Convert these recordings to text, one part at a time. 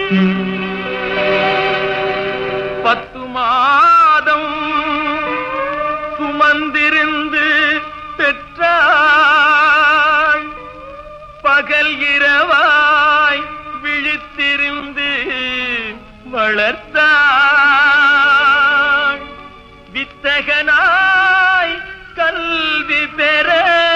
பத்து மாதம் சுமந்திருந்து பெற்றாள் பகல் இரவாய் விழித்திருந்து வளர்த்தாள் வித்தகனாய் கல்வி பெற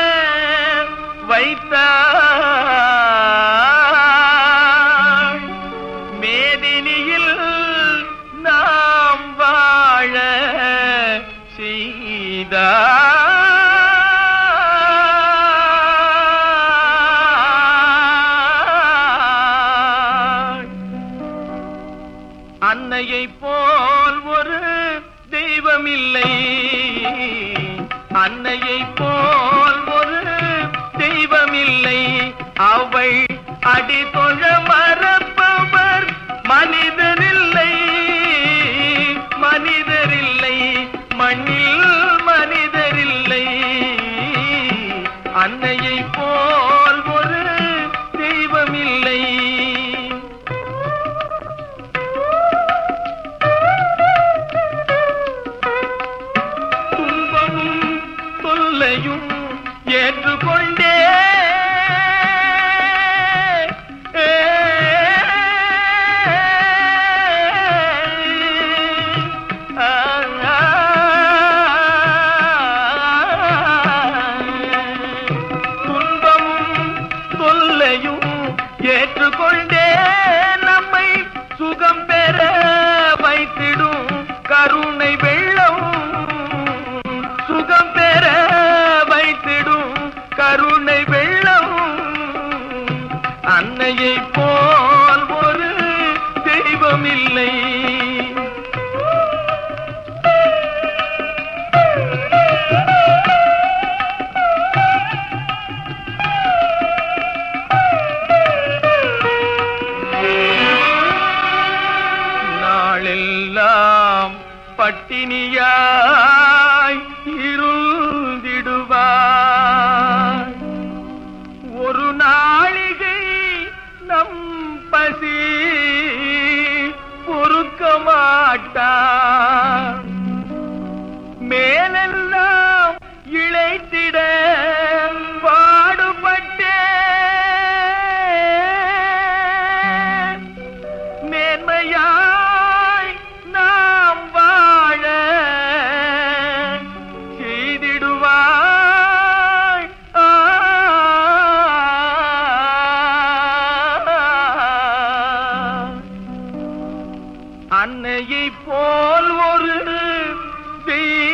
வைத்தாள் மேதினியில் நாம் வாழ செய்தாள் அன்னையை போல் ஒரு தெய்வம் இல்லை அன்னையை போல் ஒரு தெய்வம் இல்லை அவள் அடி தொழ மறப்பவர் மனிதரில்லை மனிதரில்லை மண்ணில் மனிதரில்லை அன்னையை போல் ஒரு தெய்வம் இல்லை துன்பமும் தொல்லையும் ஏற்றுக்கொண்டே துன்பமும் தொல்லையும் ஏற்றுக்கொண்டே நம்மை சுகம் பெற வைத்திடும் கருணை வெள்ளம் சுகம் பெற வைத்திடும் கருணை வெள்ளம் அன்னையை போல் ஒரு தெய்வம் இல்லை நாளெல்லாம் பட்டினியாய் இருந்திடுவார் ஒரு நாளிகை நம் பசி பொறுக்க மாட்டார் மேலெல்லாம் இழைத்திட பாடுபட்டேன் மேன்மையாய் நாம் வாழ செய்திடுவாய் ஆ. அன்னையை போல் ஒரு தெய்வம்